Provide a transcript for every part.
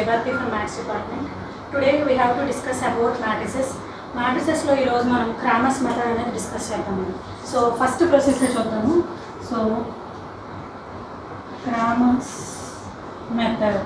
Jayabharti from Maths Department. Today we have to discuss about matrices. మ్యాట్రిసెస్లో ఈరోజు మనం Cramer's method అనేది discuss చేద్దాము సో ఫస్ట్ ప్రొసెసర్ చూద్దాము so Cramer's method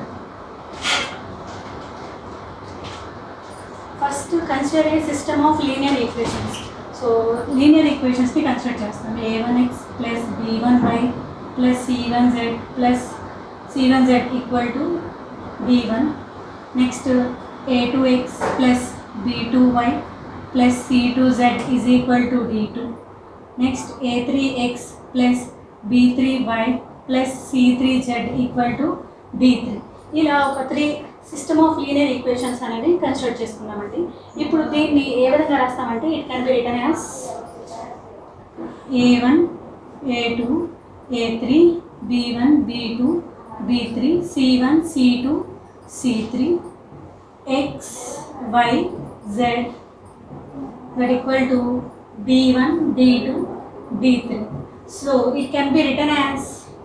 first consider a system of linear equations so linear ఈక్వేషన్స్ని consider చేస్తాం A one X plus B one Y plus C one Z plus C one Z equal to B one next A two X plus B two Y plus C two Z is equal to D two next A three X plus B three Y plus C three Z equal to D three ఇలా ఒక three system of linear equations అనేది consider చేసుకున్నామండి ఇప్పుడు దీన్ని ఏ విధంగా రాస్తామంటే it can be return as A one A two A three B one B two B three C one C two C three X why Z that equal to b1 d2 d3 so it can be written as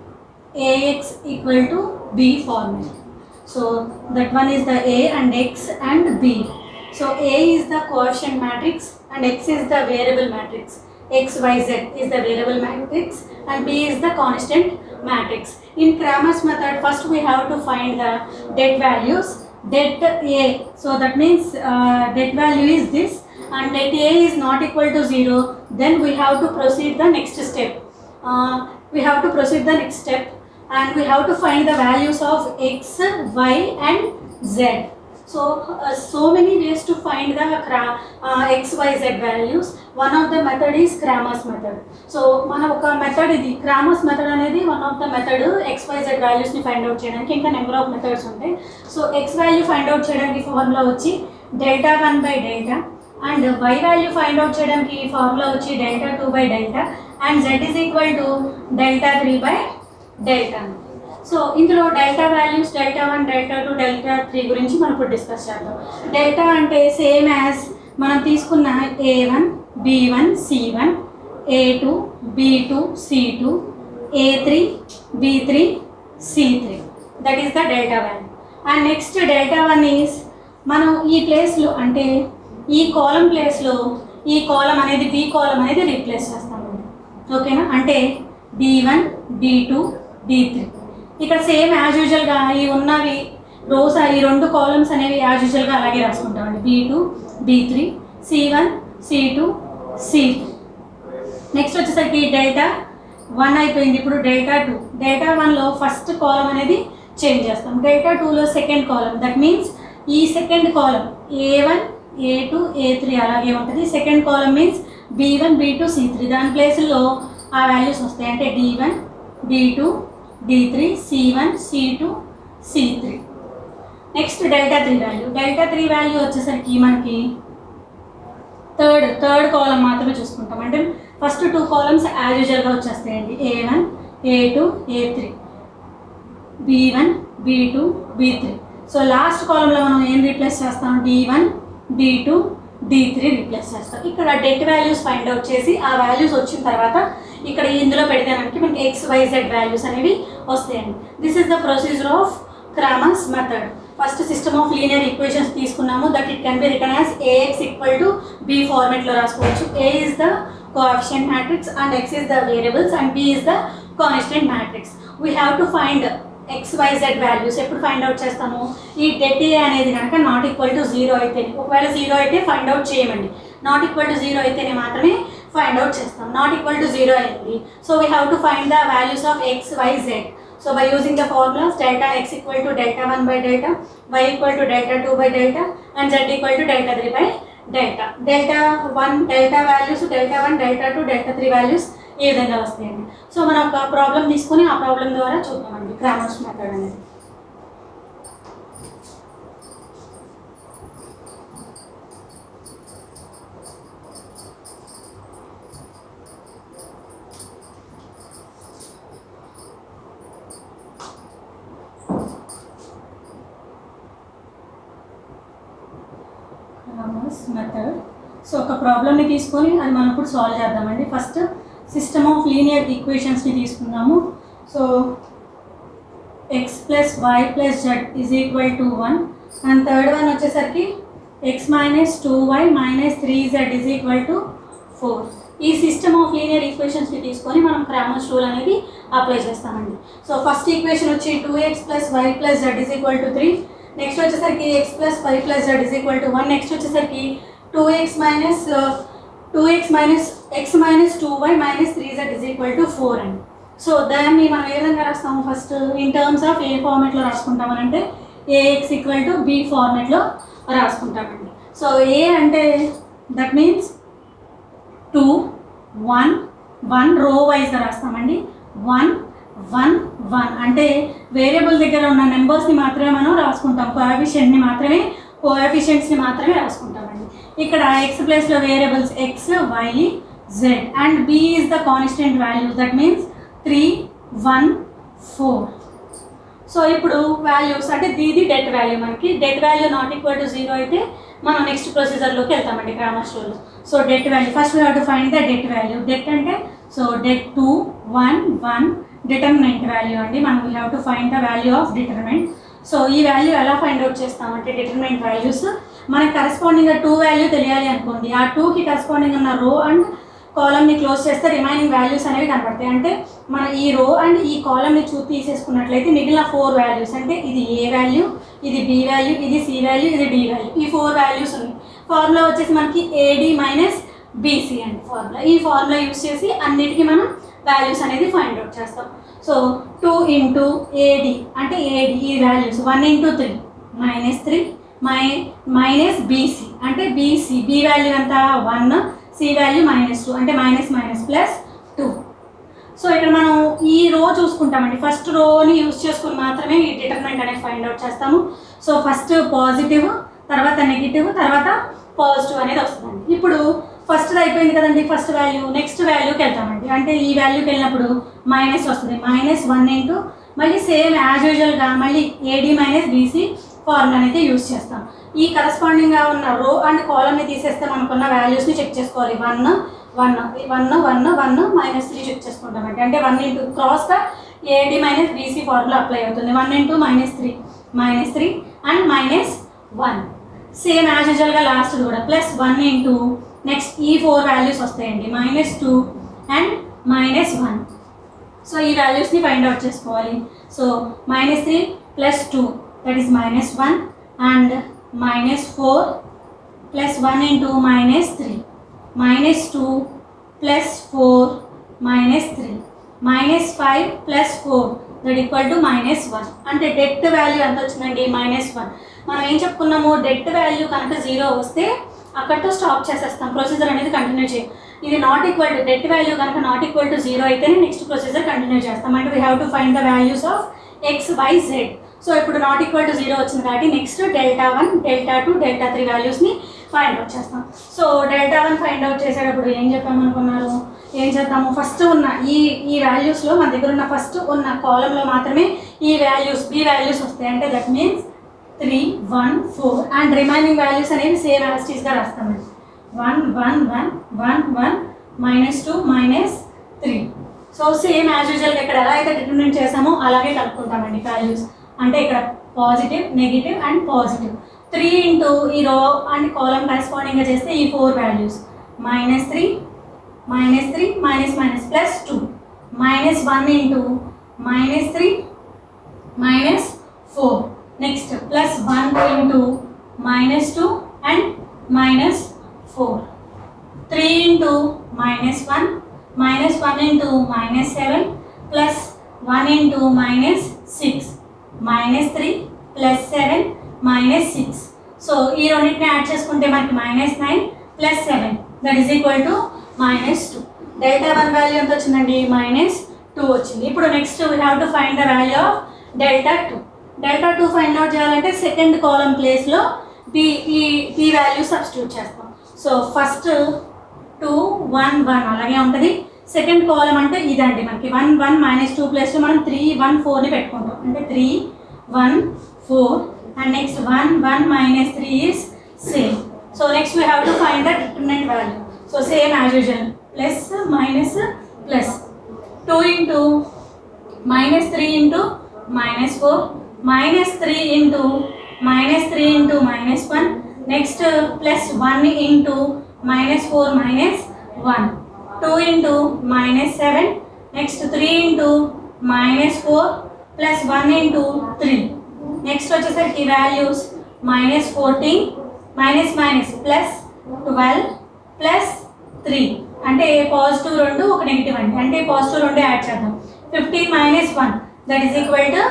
ax equal to b format so that one is the a and x and b so a is the quotient matrix and x is the variable matrix x y z is the variable matrix and b is the constant matrix in Cramer's method first we have to find the dead values det a so that means uh, det value is this and that a is not equal to 0 then we have to proceed the next step uh, we have to proceed the next step and we have to find the values of x y and z so uh, so many ways to find the cra- uh, x y z values one of the method is Cramer's method so మన ఒక method ఇది Cramer's method అనేది one of the method X why Z వాల్యూస్ని find out చేయడానికి ఇంకా number of methods ఉంటాయి so X value find out చేయడానికి formula వచ్చి delta one by delta and Y value find out చేయడానికి ఫార్ములా వచ్చి delta two by delta and Z is equal to delta three by delta so ఇందులో delta values delta one delta two delta three గురించి మనం ఇప్పుడు discuss చేద్దాం delta అంటే same as మనం తీసుకున్న A one B one C one A two B two C two A three B three C three that is the delta value and next delta one is మనం ఈ ప్లేస్లో అంటే ఈ కాలం ప్లేస్లో ఈ కాలం అనేది బి కాలం అనేది రీప్లేస్ చేస్తామండి ఓకేనా అంటే D one D two D three ఇక్కడ సేమ్ యాజ్ యూజువల్గా ఈ ఉన్నవి రోస్ ఈ రెండు కాలమ్స్ అనేవి యాజ్ యూజువల్గా అలాగే రాసుకుంటామండి B two B three C one C two C two next వచ్చేసరికి డెల్టా వన్ అయిపోయింది ఇప్పుడు డెల్టా టూ డెల్టా వన్లో ఫస్ట్ కాలం అనేది చేంజ్ చేస్తాం డెల్టా టూలో సెకండ్ కాలం దట్ మీన్స్ ఈ second column A one A two A three అలాగే ఉంటుంది second column means B one B two C three దాని ప్లేస్లో ఆ వాల్యూస్ వస్తాయి అంటే D one D two D three C one C two C three next delta three value delta three value వచ్చేసరికి మనకి third third కాలం మాత్రమే చూసుకుంటాం అంటే ఫస్ట్ టూ కాలమ్స్ యాజ్ యూజువల్గా వచ్చేస్తాయండి A one A two A three B one B two B three so last కాలంలో మనం ఏం రీప్లేస్ చేస్తాం D one D two D three replace చేస్తాం ఇక్కడ డెట్ వాల్యూస్ ఫైండ్ అవుట్ చేసి ఆ వాల్యూస్ వచ్చిన తర్వాత ఇక్కడ ఇందులో పెడితే మనకి మనకి ఎక్స్ వై జెడ్ వాల్యూస్ అనేవి వస్తాయండి this is the procedure of Cramer's method first system of linear equations తీసుకున్నాము that it can be return as A X equal to B ఫార్మెట్లో రాసుకోవచ్చు A is the coefficient matrix and X is the variables and B is the constant matrix we have to find X why Z values ఎప్పుడు find out చేస్తాము ఈ det A అనేది కనుక not equal to zero అయితే ఒకవేళ zero అయితే find out చేయమండి not equal to zero అయితేనే మాత్రమే ఫైండ్ అవుట్ చేస్తాం నాట్ ఈక్వల్ టు జీరో అయింది so we have to find the values of X why Z So by using the formulas delta x equal to delta 1 by delta, y equal to delta 2 by delta and z equal to delta 3 by delta. Delta 1 delta values delta 1 delta 2 delta 3 values ఈ విధంగా వస్తాయండి so మనం ఒక problem తీసుకొని ఆ problem ద్వారా చూద్దామండి Cramer's method అనేది క్రామర్స్ మెథడ్ సో ఒక ప్రాబ్లమ్ని తీసుకొని అది మనం ఇప్పుడు సాల్వ్ చేద్దామండి ఫస్ట్ సిస్టమ్ ఆఫ్ లీనియర్ ఈక్వేషన్స్ని తీసుకుందాము so X plus why plus Z is equal to one and third one వచ్చేసరికి X minus two Y minus three Z is equal to four ఈ సిస్టమ్ ఆఫ్ లీనియర్ ఈక్వేషన్స్ని తీసుకొని మనం Cramer's rule అనేది apply చేస్తామండి so first equation వచ్చి two X plus why plus Z is equal to three next వచ్చేసరికి X plus why plus Z is equal to one next వచ్చేసరికి two X minus two X minus X minus two Y minus three Z is equal to four అండి so దాన్ని మనం ఏ విధంగా రాస్తాము first in terms of ఏ ఫార్మెట్లో రాసుకుంటామనంటే ఏఎక్స్ ఈక్వల్ టు బి ఫార్మెట్లో రాసుకుంటామండి సో ఏ అంటే that means two one one row వైజ్గా రాస్తామండి వన్ వన్ వన్ అంటే వేరియబుల్ దగ్గర ఉన్న నెంబర్స్ని మాత్రమే మనం రాసుకుంటాం కోఎఫిషియెంట్ని మాత్రమే కోఎఫిషియెంట్స్ని మాత్రమే రాసుకుంటామండి ఇక్కడ ఎక్స్ ప్లేస్లో variables X why Z and B is the constant value that means three one four so ఇప్పుడు వాల్యూస్ అంటే దీది డెట్ వాల్యూ మనకి det value not equal to zero అయితే మనం నెక్స్ట్ ప్రొసీజర్లోకి వెళ్తామండి గ్రామర్ స్టోర్లో so det value first we have to find the det value det అంటే so det two one one determinant value అండి మనం we have to find the value of determinant so ఈ value ఎలా find out చేస్తామంటే determinant values మనకి కరస్పాండింగ్గా two value తెలియాలి అనుకోండి ఆ టూకి కరస్పాండింగ్ ఉన్న రో అండ్ కాలమ్ని క్లోజ్ చేస్తే రిమైనింగ్ వాల్యూస్ అనేవి కనపడతాయి అంటే మన ఈ రో అండ్ ఈ కాలమ్ని చూ తీసేసుకున్నట్లయితే మిగిలిన ఫోర్ వాల్యూస్ అంటే ఇది ఏ వాల్యూ ఇది బి వాల్యూ ఇది సి వాల్యూ ఇది డి వాల్యూ ఈ ఫోర్ వాల్యూస్ ఉన్నాయి ఫార్ములా వచ్చేసి మనకి ఏడి మైనస్ బీసీ అండి ఫార్ములా ఈ ఫార్ములా యూస్ చేసి అన్నిటికీ మనం వాల్యూస్ అనేది ఫైండ్ అవుట్ చేస్తాం సో టూ ఇంటూ ఏడి అంటే ఏడి ఈ values one into three minus three మై మైనస్ బీసీ అంటే బీసీ బి వాల్యూ ఎంత one C value minus two అంటే minus minus plus two so ఇక్కడ మనం ఈ రో చూసుకుంటామండి ఫస్ట్ రోని యూజ్ చేసుకుని మాత్రమే ఈ డిటర్మెంట్ అనేది ఫైండ్ అవుట్ చేస్తాము సో ఫస్ట్ పాజిటివ్ తర్వాత నెగిటివ్ తర్వాత పాజిటివ్ అనేది వస్తుందండి ఇప్పుడు ఫస్ట్ అయిపోయింది కదండి ఫస్ట్ వాల్యూ నెక్స్ట్ వాల్యూకి వెళ్తామండి అంటే ఈ వాల్యూకి వెళ్ళినప్పుడు మైనస్ వస్తుంది మైనస్ వన్ ఇంటూ మళ్ళీ సేమ్ యాజ్ యూజువల్గా మళ్ళీ ఏడి మైనస్ బీసీ ఫార్ములా అయితే యూజ్ చేస్తాం ఈ కరస్పాండింగ్గా ఉన్న రో అండ్ కాలమ్ని తీసేస్తే మనకున్న వాల్యూస్ని చెక్ చేసుకోవాలి one one one one one minus three check చేసుకుంటామండి అంటే వన్ ఇంటూ క్రాస్గా A D minus B C formula apply అవుతుంది one into minus three minus three and minus one same as యూజువల్గా లాస్ట్ కూడా ప్లస్ వన్ ఇంటూ నెక్స్ట్ ఈ four values వస్తాయండి minus two and minus one so ఈ వాల్యూస్ని find out చేసుకోవాలి so minus three plus two that is minus one and minus four plus one into minus three minus two plus four minus three minus five plus four that equal to minus one అంటే det value ఎంత వచ్చిందండి minus one మనం ఏం చెప్పుకున్నాము debt value కనుక zero వస్తే అక్కడితో stop చేసేస్తాం ప్రొసీజర్ అనేది కంటిన్యూ చేయం ఇది not equal to det value కనుక నాట్ ఈక్వల్ టు జీరో అయితేనే నెక్స్ట్ ప్రొసీజర్ కంటిన్యూ చేస్తాం అంటే we have to find the values of X why Z so ఇప్పుడు నాట్ ఈక్వల్ టు జీరో వచ్చింది కాబట్టి next delta one delta two delta three వాల్యూస్ని find out చేస్తాం so delta one find out చేసేటప్పుడు ఏం చెప్పామనుకున్నారు ఏం చేద్దాము ఫస్ట్ ఉన్న ఈ ఈ వాల్యూస్లో మన దగ్గర ఉన్న ఫస్ట్ ఉన్న కాలంలో మాత్రమే ఈ వాల్యూస్ బి వాల్యూస్ వస్తాయి అంటే that means three one four and remaining values అనేవి సేమ్ యాస్టీస్గా రాస్తామండి one one one one one minus two minus three so same as యూజువల్గా ఇక్కడ ఎలా అయితే డిటర్మినేట్ చేసామో అలాగే కలుపుకుంటామండి వాల్యూస్ అంటే ఇక్కడ positive negative and positive three into ఈ రో అండ్ కాలం కరెస్పాండింగ్గా చేస్తే ఈ four values minus three minus three minus minus plus two minus one into minus three minus four next plus one into minus two and minus four three into minus one minus one into minus seven plus one into minus six minus three plus seven minus six so ఈ రెండింటిని add చేసుకుంటే మనకి minus nine plus seven that is equal to minus two delta one value ఎంత వచ్చిందండి minus two వచ్చింది ఇప్పుడు next we have to find the value of delta two delta two find out చేయాలంటే second column ప్లేస్లో B ఈ B value substitute చేస్తాం so first two one one అలాగే ఉంటుంది సెకండ్ కాలం అంటే ఇదండి మనకి వన్ వన్ మైనస్ టూ ప్లస్లో మనం త్రీ వన్ ఫోర్ని పెట్టుకుంటాం అంటే three one four and next one one minus three is same so next we have to find the determinant value so same as usual plus minus plus two into minus three into minus 4 minus 3 into minus 3 into minus 1 next uh, plus 1 into minus 4 minus 1 2 into minus 7 next 3 into minus 4 plus 1 into 3 next వచ్చేసరికి values minus fourteen minus minus plus twelve plus three అంటే positive రెండు ఒక negative అండి అంటే positive రెండు add చేద్దాం fifteen minus one that is equal to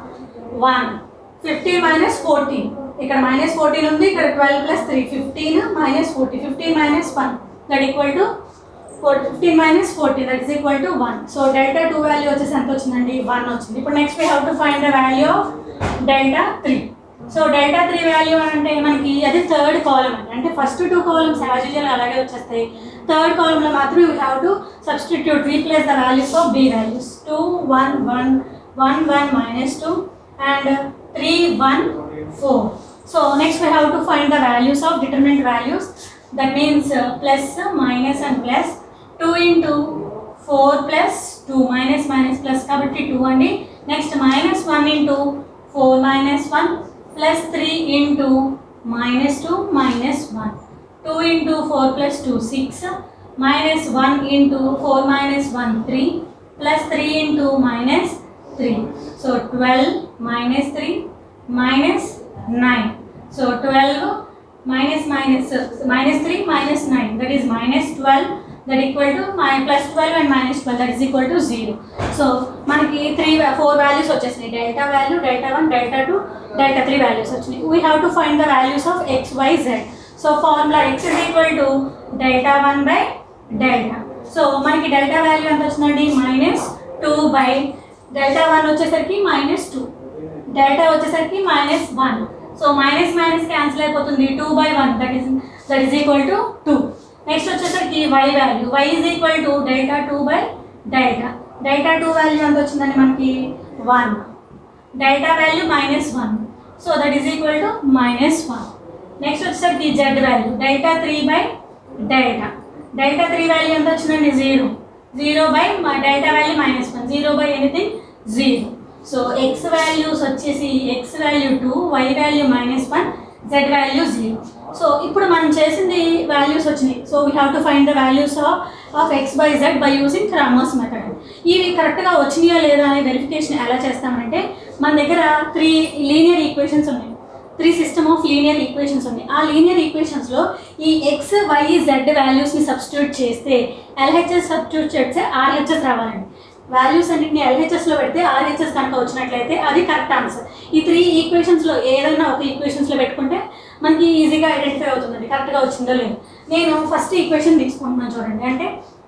one fifteen minus fourteen ఇక్కడ minus fourteen ఉంది ఇక్కడ twelve plus three fifteen minus forty fifteen minus one that equal to fifteen minus forty that is equal to one so delta two value వచ్చేసి ఎంత వచ్చిందండి one వచ్చింది ఇప్పుడు next we have to find the value of delta three so delta three value అంటే మనకి అది third column అండి అంటే first two columns as usual అలాగే వచ్చేస్తాయి థర్డ్ కాలంలో మాత్రం you have to substitute replace the values of B values two one one one one minus two and three one four so next we have to find the values of determinant values that means plus minus and plus two into four plus two minus minus plus కాబట్టి two అండి next minus one into four minus one plus three into minus two minus one two into four plus two six minus one into four minus one three plus three into minus three so twelve minus three minus nine so twelve minus minus uh, minus 3 minus 9 that is minus 12 that equal to my plus 12 and minus 12 that is equal to 0 so మనకి three four values వచ్చేసినాయి delta value delta one delta two delta three values వచ్చినాయి we have to find the values of X why Z so formula X is equal to delta one by delta so మనకి delta value ఎంత వచ్చిందండి minus two by delta one వచ్చేసరికి minus two delta వచ్చేసరికి minus one so minus minus cancel అయిపోతుంది two by one that is that is equal to two next వచ్చేసరికి y value y is equal to delta two by delta delta two value ఎంత వచ్చిందండి మనకి one delta value minus one so that is equal to minus one next వచ్చేసరికి z value delta three by delta delta three value ఎంత వచ్చిందండి zero zero by delta value minus one zero by anything zero so x values వచ్చేసి x value two y value minus one z value zero so ఇప్పుడు మనం చేసింది values వచ్చినాయి so we have to find the values of of x by z by using Cramer's method ఇవి కరెక్ట్గా వచ్చినాయా లేదా అనే వెరిఫికేషన్ ఎలా చేస్తామంటే మన దగ్గర త్రీ లీనియర్ ఈక్వేషన్స్ ఉన్నాయి three system of linear equations ఉన్నాయి ఆ లీనియర్ ఈక్వేషన్స్లో ఈ ఎక్స్ వై జెడ్ వాల్యూస్ని సబ్స్టిట్యూట్ చేస్తే ఎల్హెచ్ఎస్ సబ్స్టిట్యూట్ చేస్తే ఆర్హెచ్ఎస్ రావాలండి వాల్యూస్ అన్నింటిని ఎల్హెచ్ఎస్లో పెడితే ఆర్హెచ్ఎస్ కనుక వచ్చినట్లయితే అది కరెక్ట్ ఆన్సర్ ఈ త్రీ ఈక్వేషన్స్లో ఏదైనా ఒక ఈక్వేషన్స్లో పెట్టుకుంటే మనకి ఈజీగా ఐడెంటిఫై అవుతుందండి కరెక్ట్గా వచ్చిందో లేదు నేను ఫస్ట్ ఈక్వేషన్ తీసుకుంటున్నాను చూడండి అంటే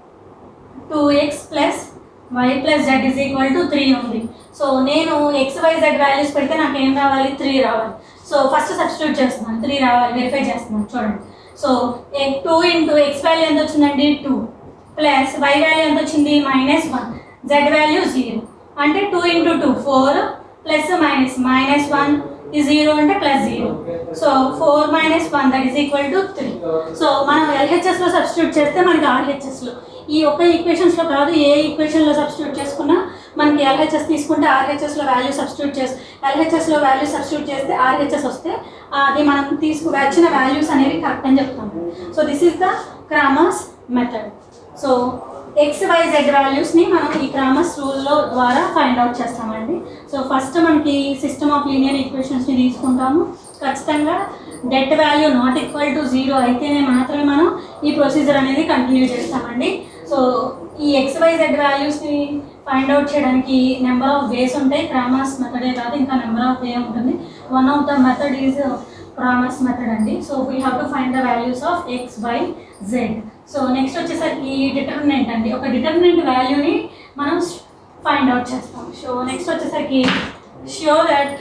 two X plus why plus Z is equal to three ఉంది సో నేను ఎక్స్ వై జెడ్ వాల్యూస్ పెడితే నాకు ఏం రావాలి త్రీ రావాలి సో ఫస్ట్ సబ్స్టిట్యూట్ చేస్తున్నాను త్రీ రావాలి వెరిఫై చేస్తున్నాను చూడండి so two into x value ఎంత వచ్చిందండి టూ ప్లస్ వై వాల్యూ ఎంత వచ్చింది minus one z value zero అంటే two into two four plus minus minus one ఈ జీరో అంటే plus zero so four minus one that is equal to three so మనం ఎల్హెచ్ఎస్లో substitute చేస్తే మనకి ఆర్హెచ్ఎస్లో ఈ ఒక్క ఈక్వేషన్స్లో కాదు ఏ ఈక్వేషన్లో సబ్స్టిట్యూట్ చేసుకున్నా మనకి ఎల్హెచ్ఎస్ తీసుకుంటే ఆర్హెచ్ఎస్లో వాల్యూ సబ్స్టిట్యూట్ చేసి ఎల్హెచ్ఎస్లో వాల్యూ సబ్స్టిట్యూట్ చేస్తే ఆర్హెచ్ఎస్ వస్తే అది మనం తీసుకు వచ్చిన వాల్యూస్ అనేవి కరెక్ట్ అని చెప్తాము so this is the Cramer's method so x why Z వాల్యూస్ని మనం ఈ క్రామర్స్ రూల్లో ద్వారా ఫైండ్ అవుట్ చేస్తామండి సో ఫస్ట్ మనకి సిస్టమ్ ఆఫ్ లీనియర్ ఈక్వేషన్స్ని తీసుకుంటాము ఖచ్చితంగా det value not equal to zero అయితేనే మాత్రమే మనం ఈ ప్రొసీజర్ అనేది కంటిన్యూ చేస్తామండి సో ఈ ఎక్స్ వై జెడ్ వాల్యూస్ని ఫైండ్ అవుట్ చేయడానికి నెంబర్ ఆఫ్ వేస్ ఉంటాయి క్రామర్స్ మెథడే కాదు ఇంకా నెంబర్ ఆఫ్ వే ఉంటుంది one of the method is Cramer's method అండి so we have to find the values of X why Z so next వచ్చేసరికి determinant అండి ఒక డిటర్మినెంట్ వాల్యూని మనం ఫైండ్ అవుట్ చేస్తాం సో నెక్స్ట్ వచ్చేసరికి show that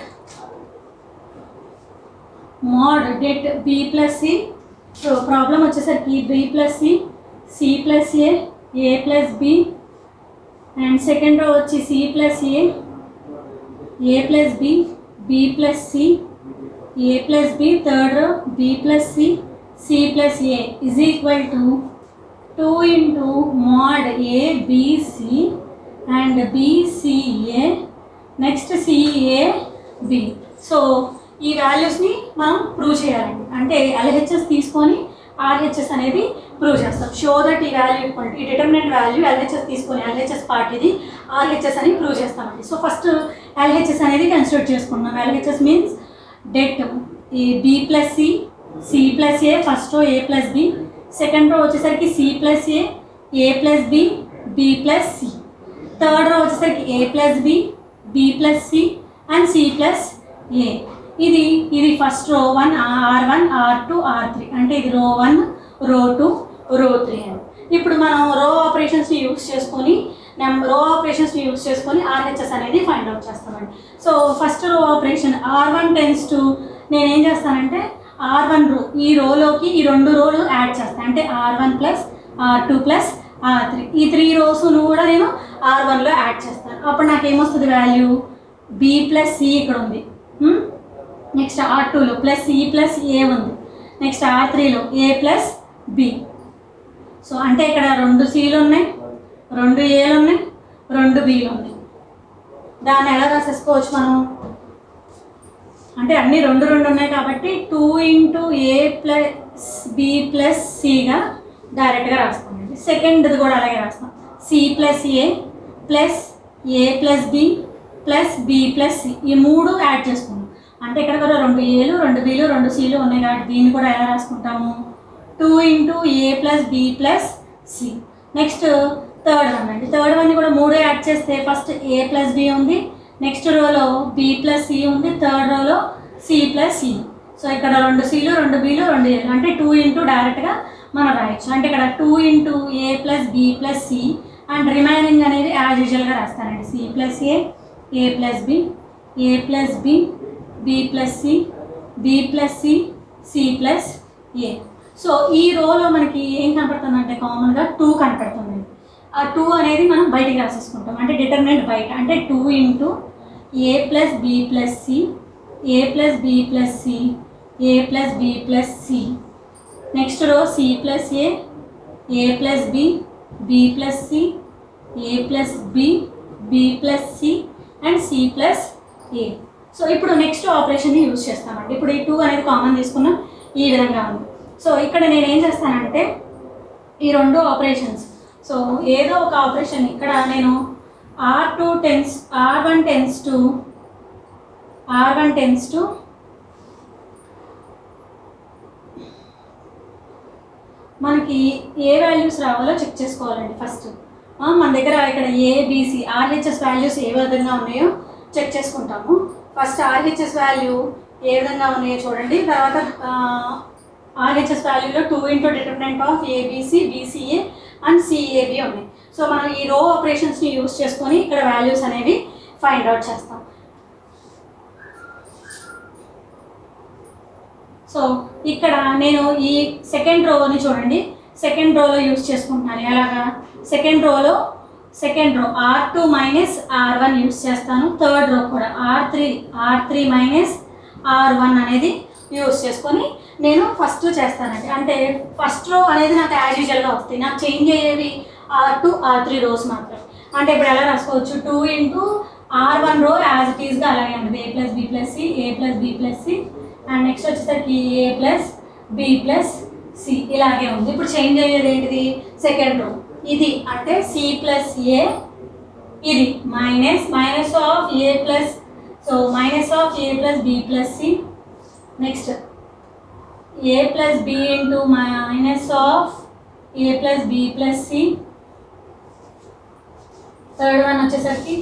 mod det b plus c so problem వచ్చేసరికి b plus c c plus a a plus b and second row వచ్చి c plus a a plus b b plus c a plus b third row b plus c c plus a is equal to two into mod a bc and bca next CA B so ఈ వాల్యూస్ని మనం prove చేయాలండి అంటే LHS తీసుకొని RHS అనేది prove చేస్తాం show that ఈ value equal ఈ డిటర్మినెంట్ వాల్యూ ఎల్హెచ్ఎస్ తీసుకొని ఎల్హెచ్ఎస్ పార్ట్ ఇది ఆర్హెచ్ఎస్ అని ప్రూవ్ చేస్తామండి సో ఫస్ట్ ఎల్హెచ్ఎస్ అనేది కన్సిడర్ చేసుకున్నాం ఎల్హెచ్ఎస్ మీన్స్ డెట్ ఈ b plus c c plus a first row a plus b second row వచ్చేసరికి c plus a a plus b b plus c third row వచ్చేసరికి a plus b b plus c and c plus a ఇది ఇది first row one R one R two R three అంటే ఇది రో one రో two రో three అని ఇప్పుడు మనం రో ఆపరేషన్స్ని యూస్ చేసుకొని నెం రో ఆపరేషన్స్ని యూస్ చేసుకొని ఆర్హెచ్ఎస్ అనేది ఫైండ్ అవుట్ చేస్తామండి so first row operation R one tends to నేను ఏం చేస్తానంటే ఆర్ వన్ రో ఈ రోలోకి ఈ రెండు రోలు యాడ్ చేస్తాను అంటే R one plus R two plus R three ఈ త్రీ రోస్ను కూడా నేను ఆర్ వన్లో యాడ్ చేస్తాను అప్పుడు నాకు ఏమొస్తుంది వాల్యూ బి ప్లస్ సి ఇక్కడ ఉంది నెక్స్ట్ ఆర్ టూలో ప్లస్ సి ప్లస్ ఏ ఉంది నెక్స్ట్ ఆర్ త్రీలో ఏ ప్లస్ బి సో అంటే ఇక్కడ రెండు సీలు ఉన్నాయి రెండు ఏలు ఉన్నాయి రెండు బీలు ఉన్నాయి దాన్ని ఎలా రాసేసుకోవచ్చు మనం అంటే అన్ని రెండు రెండు ఉన్నాయి కాబట్టి టూ ఇంటూ ఏ ప్లస్ బి ప్లస్ సిగా డైరెక్ట్గా రాస్తామండి సెకండ్ది కూడా అలాగే రాస్తాం c plus a plus a plus B plus B plus c ఈ మూడు యాడ్ చేసుకున్నాం అంటే ఇక్కడ కూడా రెండు ఏలు రెండు బీలు రెండు సిలు ఉన్నాయి కాబట్టి దీన్ని కూడా ఎలా రాసుకుంటాము టూ ఇంటూ ఏ plus B plus c next third one అండి థర్డ్ వన్ కూడా మూడు యాడ్ చేస్తే ఫస్ట్ ఏ ప్లస్ బి ఉంది నెక్స్ట్ రోలో బి ప్లస్ సి ఉంది థర్డ్ రోలో సి ప్లస్ సి సో ఇక్కడ రెండు సిలు రెండు బీలు రెండు ఏలు అంటే టూ ఇంటూ డైరెక్ట్గా మనం రాయొచ్చు అంటే ఇక్కడ two into A plus B plus c and remaining అనేది యాజ్ యూజువల్గా రాస్తానండి c plus a a plus b a plus b b plus c b plus c c plus a so ఈ రోలో మనకి ఏం కనపడుతుందంటే కామన్గా టూ కనపడుతుంది ఆ టూ అనేది మనం బయటికి రాసేసుకుంటాం అంటే డిటర్మినెంట్ బయట అంటే two into A plus B plus c a plus B plus c a plus B plus c next row c plus a a plus b b plus c a plus b b plus c and c plus a so ఇప్పుడు next ఆపరేషన్ని use చేస్తామండి ఇప్పుడు ఈ two అనేది common తీసుకున్నాం ఈ విధంగా ఉంది సో ఇక్కడ నేను ఏం చేస్తానంటే ఈ రెండు ఆపరేషన్స్ సో ఏదో ఒక ఆపరేషన్ ఇక్కడ నేను R two tends R one tends to R one tends to మనకి ఏ వాల్యూస్ రావాలో చెక్ చేసుకోవాలండి ఫస్ట్ మన దగ్గర ఇక్కడ ఏబిసి ఆర్హెచ్ఎస్ వాల్యూస్ ఏ విధంగా ఉన్నాయో చెక్ చేసుకుంటాము ఫస్ట్ ఆర్హెచ్ఎస్ వాల్యూ ఏ విధంగా ఉన్నాయో చూడండి తర్వాత ఆర్హెచ్ఎస్ వాల్యూలో two into determinant of abc bca and cab ఉన్నాయి సో మనం ఈ రో ఆపరేషన్స్ని యూస్ చేసుకొని ఇక్కడ వాల్యూస్ అనేవి ఫైండ్ అవుట్ చేస్తాం సో ఇక్కడ నేను ఈ సెకండ్ రోని చూడండి సెకండ్ రోలో యూస్ చేసుకుంటున్నాను ఎలాగా సెకండ్ రోలో second row R two minus R one use చేస్తాను థర్డ్ రో కూడా R three R three minus R one అనేది యూస్ చేసుకొని నేను ఫస్ట్ చేస్తానండి అంటే ఫస్ట్ రో అనేది నాకు యాజ్ యూజువల్గా వస్తాయి నాకు చేంజ్ అయ్యేవి R two R three rows మాత్రం అంటే ఇప్పుడు ఎలా రాసుకోవచ్చు two into R one row as it ఈస్గా అలాగే ఉంటుంది a plus B plus c a plus B plus c and next వచ్చేసరికి a plus B plus c ఇలాగే ఉంది ఇప్పుడు చేంజ్ అయ్యేది ఏంటిది సెకండ్ రో ఇది అంటే సి ప్లస్ ఏ ఇది minus minus of a plus so minus of a plus B plus c next a plus b into minus of a plus B plus c third one వచ్చేసరికి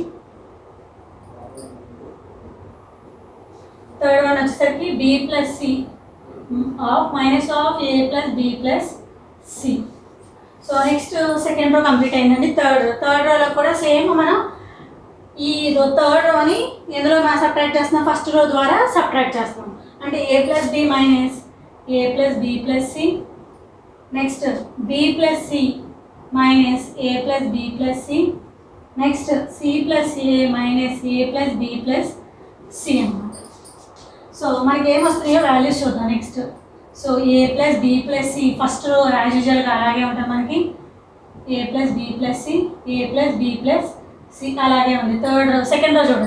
third one వచ్చేసరికి b plus c of minus of a plus B plus c so next second row complete అయిందండి third row third రోలో కూడా same మనం ఈ రో third రోని ఎందులో మనం సబ్ట్రాక్ట్ చేస్తున్నాం ఫస్ట్ రో ద్వారా సబ్ట్రాక్ట్ చేస్తాం అంటే a plus B minus a plus B plus c next b plus C minus a plus B plus c next c plus a minus a plus B plus c అన్నమాట so మనకి ఏం వస్తున్నాయో values చూద్దాం next so a plus B plus c first row as యూజువల్గా అలాగే ఉంటుంది మనకి a plus B plus c a plus B plus c అలాగే ఉంది థర్డ్ రో సెకండ్ రో చూడండి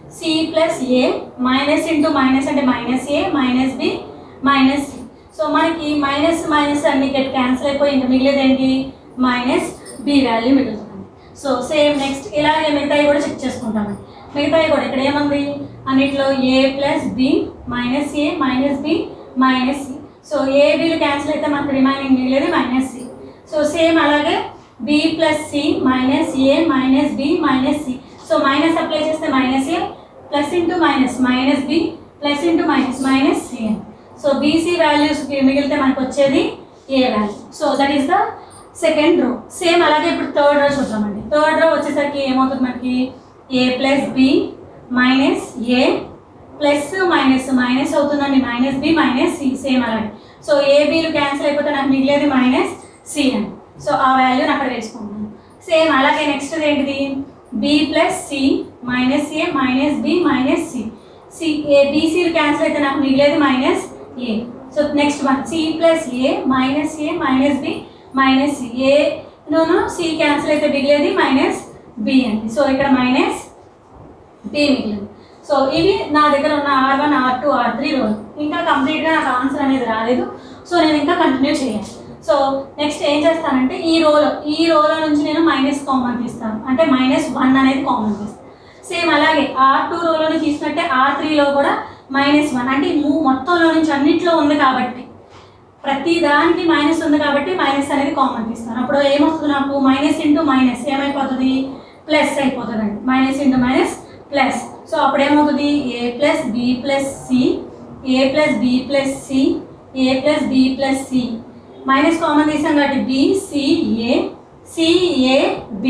c plus a minus into minus అంటే minus a minus B minus c so మనకి మైనస్ మైనస్ అన్ని గెట్ క్యాన్సిల్ అయిపోయి ఇంకా మిగిలేదు ఏంటి మైనస్ బి వాల్యూ మిగులుతుంది సో సేమ్ నెక్స్ట్ ఇలాగే మిగతాయి కూడా చెక్ చేసుకుంటామండి మిగతాయి కూడా ఇక్కడ ఏముంది అన్నిట్లో a plus B minus a minus B minus c so a బిలు క్యాన్సిల్ అయితే మనకు రిమైనింగ్ మిగిలేదు మైనస్ సి సో సేమ్ అలాగే b plus C minus a minus B minus c so minus apply చేస్తే minus a plus into minus minus B plus into minus minus c so bc values మిగిలితే మనకు వచ్చేది a value so that is the second row same అలాగే ఇప్పుడు third row చూద్దామండి third row వచ్చేసరికి ఏమవుతుంది మనకి a plus B minus a plus minus minus అవుతుందండి minus B minus c same అలాగే సో ఏ బీలు క్యాన్సిల్ అయిపోతే నాకు మిగిలేది మైనస్ సి అండి సో ఆ వాల్యూని అక్కడ వేసుకుంటాను సేమ్ అలాగే నెక్స్ట్ ఏంటిది b plus C minus a minus B minus c c a బీసీలు క్యాన్సిల్ అయితే నాకు మిగిలేది minus a so next one c plus a minus a minus B minus c a నోను సి క్యాన్సిల్ అయితే మిగిలేది minus B అండి so ఇక్కడ minus b మిగిలింది సో ఇవి నా దగ్గర ఉన్న R one R two R three రోల్ ఇంకా కంప్లీట్గా నాకు ఆన్సర్ అనేది రాలేదు సో నేను ఇంకా కంటిన్యూ చేయాలి సో నెక్స్ట్ ఏం చేస్తానంటే ఈ రోలో ఈ రోలో నుంచి నేను మైనస్ కామన్ తీస్తాను అంటే మైనస్ వన్ అనేది కామన్ తీస్తాను సేమ్ అలాగే ఆర్ టూ రోలో తీసుకుంటే ఆర్ త్రీలో కూడా మైనస్ వన్ అంటే ఈ మూ- మొత్తంలో నుంచి అన్నింటిలో ఉంది కాబట్టి ప్రతి దానికి మైనస్ ఉంది కాబట్టి మైనస్ అనేది కామన్ తీస్తాను అప్పుడు ఏమొస్తుంది నాకు మైనస్ ఇంటూ మైనస్ ఏమైపోతుంది ప్లస్ అయిపోతుందండి minus into minus plus so అప్పుడు ఏమవుతుంది a plus B plus c a plus B plus c a plus B plus C minus common తీసాం కాబట్టి b CA CA B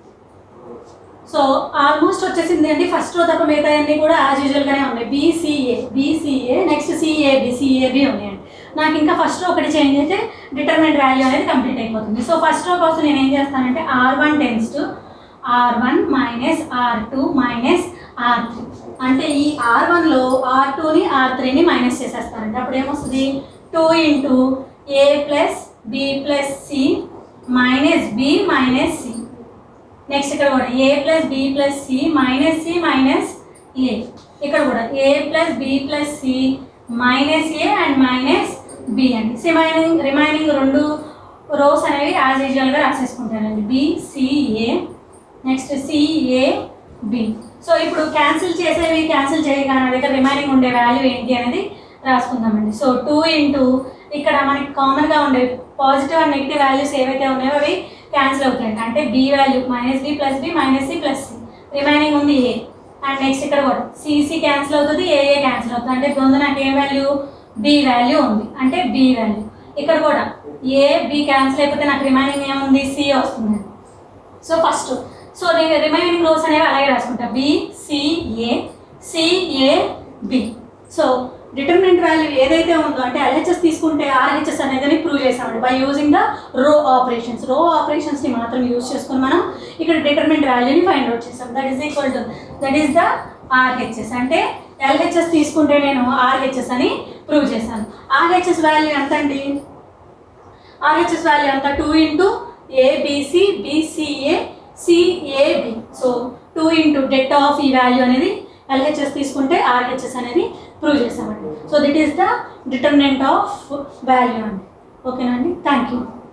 so almost వచ్చేసింది అండి first row తప్ప మిగతా అన్నీ కూడా యాజ్ యూజువల్గానే ఉన్నాయి BCA BCA next CAB CAB ఉన్నాయండి నాకు ఇంకా ఫస్ట్ రో ఒకటి చేంజ్ అయితే డిటర్మినెంట్ వాల్యూ అనేది కంప్లీట్ అయిపోతుంది సో ఫస్ట్ రో కోసం నేను ఏం చేస్తానంటే R one tends to R one minus R two minus R three అంటే ఈ ఆర్ వన్లో ఆర్ టూని ఆర్ త్రీని మైనస్ చేసేస్తానండి అప్పుడు ఏమొస్తుంది టూ ఇంటూ ఏ plus B plus C minus B minus C next ఇక్కడ కూడా A plus B plus C minus C minus A ఇక్కడ కూడా A plus B plus C minus A and minus B అండి remaining remaining రెండు rows అనేవి as యూజువల్గా రాసేసుకుంటానండి BCA next CA B so ఇప్పుడు క్యాన్సిల్ చేసేవి క్యాన్సిల్ చేయగా నా దగ్గర రిమైనింగ్ ఉండే వాల్యూ ఏంటి అనేది రాసుకుందామండి సో టూ ఇంటూ ఇక్కడ మనకి కామన్గా ఉండే పాజిటివ్ అండ్ నెగిటివ్ వాల్యూస్ ఏవైతే ఉన్నాయో అవి క్యాన్సిల్ అవుతాయండి అంటే B value minus B plus B minus C plus C remaining ఉంది ఏ అండ్ నెక్స్ట్ ఇక్కడ కూడా సిసి క్యాన్సిల్ అవుతుంది ఏఏ క్యాన్సిల్ అవుతుంది అంటే ముందు నాకు ఏ వాల్యూ బి వాల్యూ ఉంది అంటే బి వాల్యూ ఇక్కడ కూడా ఏ బి క్యాన్సిల్ అయిపోతే నాకు రిమైనింగ్ ఏముంది సి వస్తుంది సో ఫస్ట్ సో నేను రిమైనింగ్ రోస్ అనేవి అలాగే రాసుకుంటా B CA CA B so determinant value ఏదైతే ఉందో అంటే ఎల్హెచ్ఎస్ తీసుకుంటే ఆర్హెచ్ఎస్ అనేది ప్రూవ్ చేసామండి by using the row operations row ఆపరేషన్స్ని మాత్రం యూజ్ చేసుకొని మనం ఇక్కడ డిటర్మినెంట్ వాల్యూని ఫైండ్ అవుట్ చేసాం that is equal to that is the RHS అంటే ఎల్హెచ్ఎస్ తీసుకుంటే నేను ఆర్హెచ్ఎస్ అని ప్రూవ్ చేశాను ఆర్హెచ్ఎస్ వాల్యూ ఎంత అండి ఆర్హెచ్ఎస్ వాల్యూ అంతా two into ABC BCA CAB so two into det of ఈ వాల్యూ అనేది ఎల్హెచ్ఎస్ తీసుకుంటే ఆర్హెచ్ఎస్ అనేది ప్రూవ్ చేసామండి so that is the determinant of value అండి ఓకేనా అండి థ్యాంక్ యూ